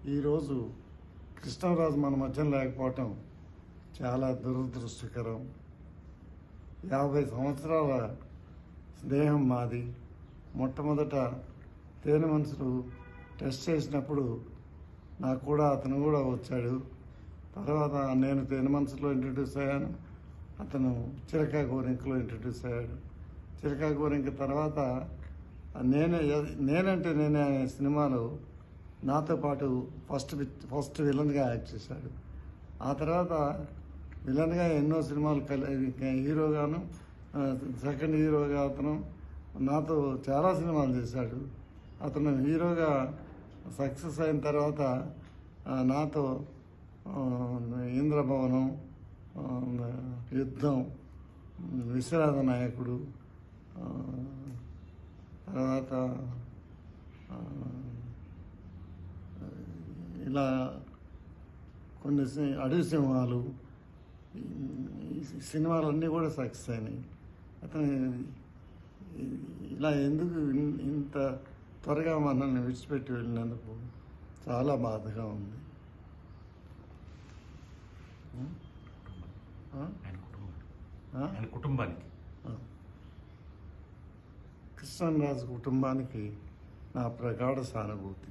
ఈరోజు కృష్ణరాజు మన మధ్యన లేకపోవటం చాలా దురదృష్టకరం యాభై సంవత్సరాల స్నేహం మాది మొట్టమొదట తేనె మనుషులు టెస్ట్ చేసినప్పుడు నాకు కూడా అతను కూడా వచ్చాడు తర్వాత నేను తేనె మనసులో ఇంట్రడ్యూస్ అయ్యాను అతను చిరకా గోరింకలో ఇంట్రడ్యూస్ అయ్యాడు చిరకా గోరింక తర్వాత నేనే నేనంటే నేనే అనే సినిమాలో నాతో పాటు ఫస్ట్ పిక్- ఫస్ట్ విలన్గా యాక్ట్ చేశాడు ఆ తర్వాత విలన్గా ఎన్నో సినిమాలు కలి హీరోగాను ఆ, సెకండ్ హీరోగా అతను నాతో చాలా సినిమాలు చేశాడు అతను హీరోగా సక్సెస్ అయిన తర్వాత ఆ, నాతో ఆ, ఇంద్రభవనం ఆ, యుద్ధం విశ్వనాథ నాయకుడు ఆ, తర్వాత ఆ, ఇలా కొన్ని సి- అడవి సింహాలు ఈ సినిమాలన్నీ కూడా సక్సెస్ అయినాయి అతను ఇ- ఇలా ఎందుకు ఇన్- ఇంత త్వరగా మనల్ని విడిచిపెట్టి వెళ్ళినందుకు చాలా బాధగా ఉంది ఆ? ఆయన కుటుంబానికి ఆ? ఆయన కుటుంబానికి కృష్ణరాజు కుటుంబానికి నా ప్రగాఢ సానుభూతి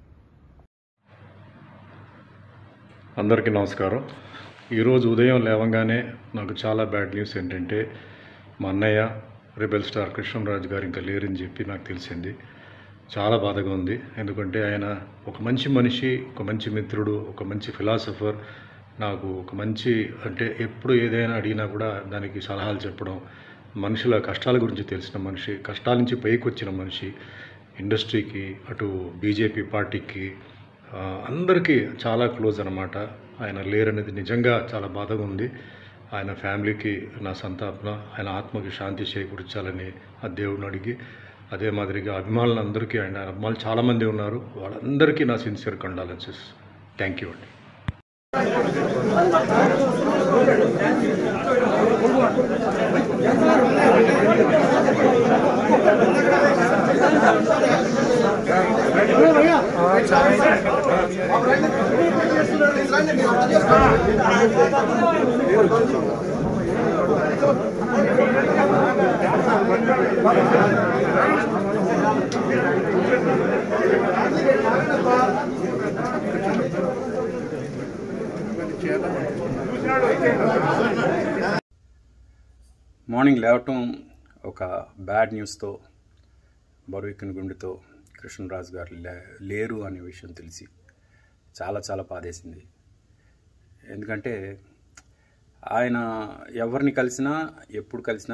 అందరికీ నమస్కారం ఈరోజు ఉదయం లేవగానే నాకు చాలా బ్యాడ్ న్యూస్ ఏంటంటే మా అన్నయ్య రెబెల్ స్టార్ కృష్ణరాజు గారు ఇంకా లేరని చెప్పి నాకు తెలిసింది చాలా బాధగా ఉంది ఎందుకంటే ఆయన ఒక మంచి మనిషి ఒక మంచి మిత్రుడు ఒక మంచి ఫిలాసఫర్ నాకు ఒక మంచి అంటే ఎప్పుడు ఏదైనా అడిగినా కూడా దానికి సలహాలు చెప్పడం మనుషుల కష్టాల గురించి తెలిసిన మనిషి కష్టాల నుంచి పైకి వచ్చిన మనిషి ఇండస్ట్రీకి అటు బీజేపీ పార్టీకి ఆ, అందరికీ చాలా క్లోజ్ అనమాట ఆయన లేరనేది నిజంగా చాలా బాధగా ఉంది ఆయన ఫ్యామిలీకి నా సంతాపన ఆయన ఆత్మకి శాంతి చేకూర్చాలని ఆ దేవుడిని అడిగి అదే మాదిరిగా అభిమానులందరికీ ఆయన అభిమానులు చాలామంది ఉన్నారు వాళ్ళందరికీ నా సిన్సియర్ కండాలెన్సెస్ థ్యాంక్ యూ అండి మార్నింగ్ లేవటం ఒక బ్యాడ్ న్యూస్తో బరువెక్కిన గుండెతో కృష్ణరాజు గారు లే- లేరు అనే విషయం తెలిసి చాలా చాలా బాధేసింది ఎందుకంటే ఆయన ఎవరిని కలిసినా ఎప్పుడు కలిసినా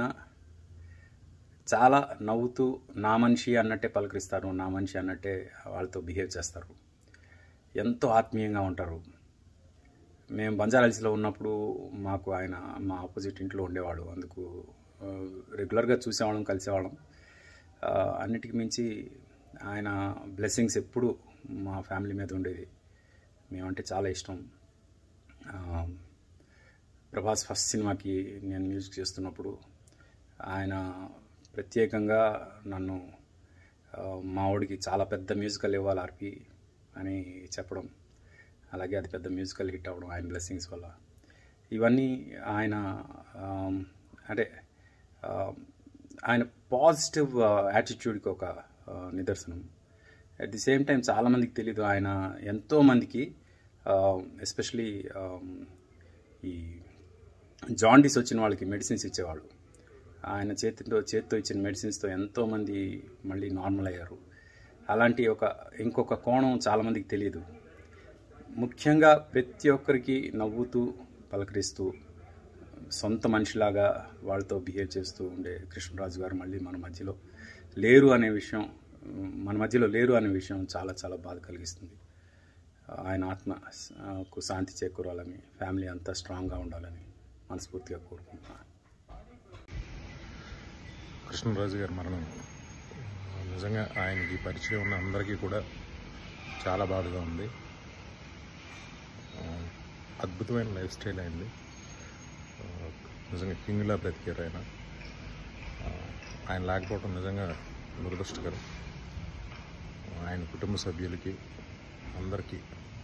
చాలా నవ్వుతూ నా మనిషి అన్నట్టే పలకరిస్తారు నా మనిషి అన్నట్టే వాళ్ళతో బిహేవ్ చేస్తారు ఎంతో ఆత్మీయంగా ఉంటారు మేము బంజారాహిల్స్లో ఉన్నప్పుడు మాకు ఆయన మా ఆపోజిట్ ఇంట్లో ఉండేవాడు అందుకు ఆ, రెగ్యులర్గా చూసేవాళ్ళం కలిసేవాళ్ళం ఆ, అన్నిటికి మించి ఆయన బ్లెస్సింగ్స్ ఎప్పుడు మా ఫ్యామిలీ మీద ఉండేది మేమంటే చాలా ఇష్టం ఆ, ప్రభాస్ ఫస్ట్ సినిమాకి నేను మ్యూజిక్ చేస్తున్నప్పుడు ఆయన ప్రత్యేకంగా నన్ను ఆ, మా వాడికి చాలా పెద్ద మ్యూజికల్ ఇవ్వాలి ఆర్పి అని చెప్పడం అలాగే అది పెద్ద మ్యూజికల్ హిట్ అవ్వడం ఆయన బ్లెస్సింగ్స్ వల్ల ఇవన్నీ ఆయన ఆమ్, అంటే ఆ, ఆయన పాజిటివ్ యాటిట్యూడ్కి ఒక ఆ, నిదర్శనం అట్ ది సేమ్ టైం చాలామందికి తెలీదు ఆయన ఎంతోమందికి ఎస్పెషలీ ఈ జాండీస్ వచ్చిన వాళ్ళకి మెడిసిన్స్ ఇచ్చేవాళ్ళు ఆయన చేతితో చేతితో ఇచ్చిన మెడిసిన్స్తో ఎంతోమంది మళ్ళీ నార్మల్ అయ్యారు అలాంటి ఒక ఇంకొక కోణం చాలామందికి తెలియదు ముఖ్యంగా ప్రతి ఒక్కరికి నవ్వుతూ పలకరిస్తూ సొంత మనిషిలాగా వాళ్ళతో బిహేవ్ చేస్తూ ఉండే కృష్ణరాజు గారు మళ్ళీ మన మధ్యలో లేరు అనే విషయం ఉమ్, మన మధ్యలో లేరు అనే విషయం చాలా చాలా బాధ కలిగిస్తుంది ఆయన ఆత్మకు శాంతి చేకూరాలని ఫ్యామిలీ అంతా స్ట్రాంగ్గా ఉండాలని మనస్ఫూర్తిగా కోరుకుంటున్నాను కృష్ణరాజు గారి మరణం నిజంగా ఆయనకి పరిచయం ఉన్న అందరికీ కూడా చాలా బాధగా ఉంది ఆ, అద్భుతమైన లైఫ్ స్టైల్ అయింది ఆ, నిజంగా కింగ్లా బ్రతికారు ఆయన ఆ, ఆయన లేకపోవడం నిజంగా దురదృష్టకరం ఆయన కుటుంబ సభ్యులకి అందరికీ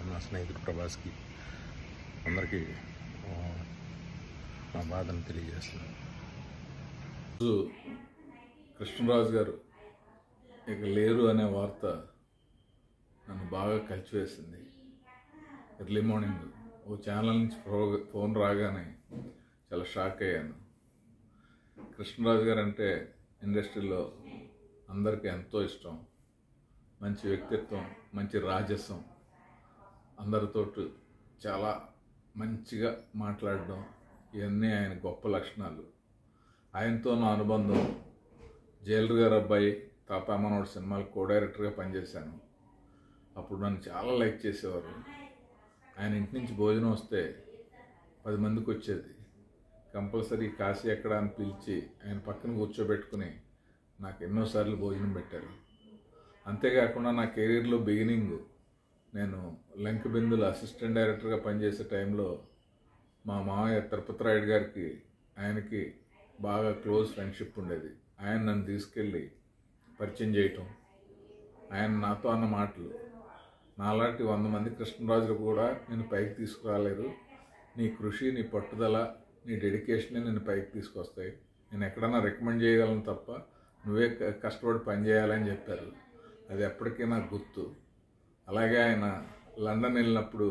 నా స్నేహితుడు ప్రభాస్కి అందరికీ ఆ, నా బాధను తెలియజేస్తున్నాను రోజు కృష్ణరాజు గారు ఇక లేరు అనే వార్త నన్ను బాగా కలిచివేసింది ఎర్లీ మార్నింగ్ ఓ ఛానల్ నుంచి ప్రో- ఫోన్ రాగానే చాలా షాక్ అయ్యాను కృష్ణరాజు గారు అంటే ఇండస్ట్రీలో అందరికీ ఎంతో ఇష్టం మంచి వ్యక్తిత్వం మంచి రాజస్వం అందరితోటి చాలా మంచిగా మాట్లాడడం ఇవన్నీ ఆయన గొప్ప లక్షణాలు ఆయనతో నా అనుబంధం జైలర్ గారు అబ్బాయి తాత మనోడు సినిమాలు కో డైరెక్టర్గా పనిచేశాను అప్పుడు నన్ను చాలా లైక్ చేసేవారు ఆయన ఇంటి నుంచి భోజనం వస్తే పది మందికి వచ్చేది కంపల్సరీ కాశీ ఎక్కడ అని పిలిచి ఆయన పక్కన కూర్చోబెట్టుకుని నాకు ఎన్నోసార్లు భోజనం పెట్టారు అంతేకాకుండా నా కెరీర్లో బిగినింగ్ నేను లంక బిందుల అసిస్టెంట్ డైరెక్టర్గా పనిచేసే టైంలో మా మామయ్య తిరుపతి రాయుడు గారికి ఆయనకి బాగా క్లోజ్ ఫ్రెండ్షిప్ ఉండేది ఆయన నన్ను తీసుకెళ్ళి పరిచయం చేయటం ఆయన నాతో అన్న మాటలు నాలాంటి వంద మంది కృష్ణరాజులు కూడా నేను పైకి తీసుకురాలేరు నీ కృషి నీ పట్టుదల నీ డెడికేషనే నేను పైకి తీసుకొస్తాయి నేను ఎక్కడన్నా రికమెండ్ చేయగలను తప్ప నువ్వే క- కష్టపడి పని చేయాలని చెప్పారు అది ఎప్పటికీ నాకు గుర్తు అలాగే ఆయన లండన్ వెళ్ళినప్పుడు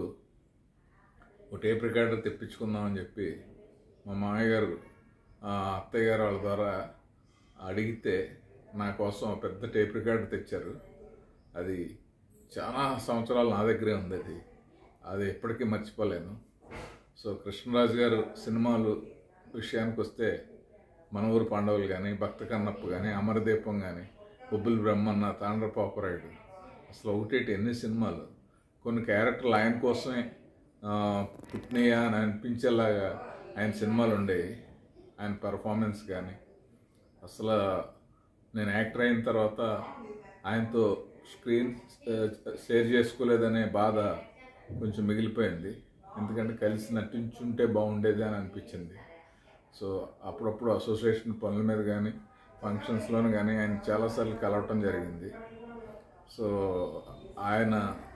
ఒక టేప్ రికార్డర్ తెప్పించుకుందామని చెప్పి మా మామయ్య గారు ఆ అత్తయ్య గారు వాళ్ళ ద్వారా అడిగితే నా కోసం ఒక పెద్ద టేప్ రికార్డర్ తెచ్చారు అది చాలా సంవత్సరాలు నా దగ్గరే ఉంది అది అది ఎప్పటికీ మర్చిపోలేను సో కృష్ణరాజు గారు సినిమాలు విషయానికి వస్తే మన ఊరు పాండవులు కానీ భక్త కన్నప్ప కానీ అమరదీపం కానీ బొబ్బుల బ్రహ్మన్న తాండ్రపాపరాయుడు అసలు ఒకటేటి ఎన్ని సినిమాలు కొన్ని క్యారెక్టర్లు ఆయన కోసమే ఆ, పుట్టినయా అని అనిపించేలాగా ఆయన సినిమాలు ఉండేవి ఆయన పర్ఫార్మెన్స్ కానీ అసలు నేను యాక్టర్ అయిన తర్వాత ఆయనతో స్క్రీన్ ఆ, షేర్ చేసుకోలేదనే బాధ కొంచెం మిగిలిపోయింది ఎందుకంటే కలిసి నటించుంటే బాగుండేది అని అనిపించింది సో అప్పుడప్పుడు అసోసియేషన్ పనుల మీద కానీ ఫంక్షన్స్లోనూ కానీ ఆయన చాలాసార్లు కలవటం జరిగింది సో ఆయన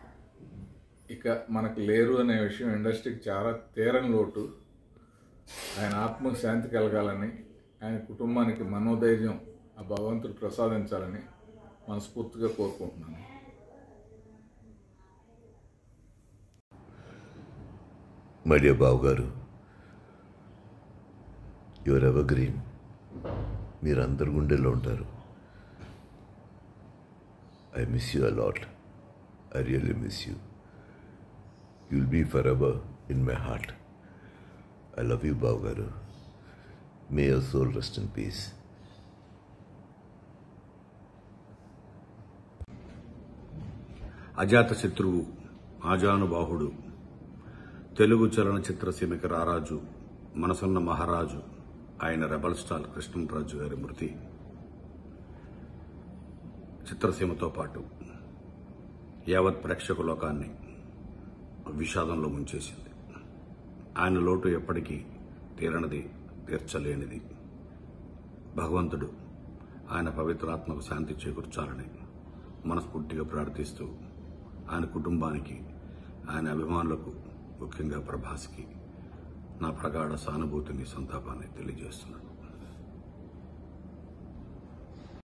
ఇక మనకు లేరు అనే విషయం ఇండస్ట్రీకి చాలా తీరని లోటు ఆయన ఆత్మకు శాంతి కలగాలని ఆయన కుటుంబానికి మనోధైర్యం ఆ భగవంతుడు ప్రసాదించాలని మనస్ఫూర్తిగా కోరుకుంటున్నాను మై డియర్ బాబు గారు యువర్ ఎవర్ గ్రీన్ మీరు అందరి గుండెల్లో ఉంటారు I miss you a lot I really miss you you'll be forever in my heart I love you Babu గారు may your soul rest in peace అజాత శత్రువు ఆజానుబాహుడు తెలుగు చలనచిత్ర సీమకి రారాజు మనసున్న మహారాజు ఆయన రెబల్ స్టార్ కృష్ణరాజు గారి మృతి చిత్రసీమతో పాటు యావత్ ప్రేక్షక లోకాన్ని విషాదంలో ముంచేసింది ఆయన లోటు ఎప్పటికీ తీరనిది తీర్చలేనిది భగవంతుడు ఆయన పవిత్రాత్మకు శాంతి చేకూర్చాలని మనస్ఫూర్తిగా ప్రార్థిస్తూ ఆయన కుటుంబానికి ఆయన అభిమానులకు ముఖ్యంగా ప్రభాస్కి నా ప్రగాఢ సానుభూతిని సంతాపాన్ని తెలియజేస్తున్నాను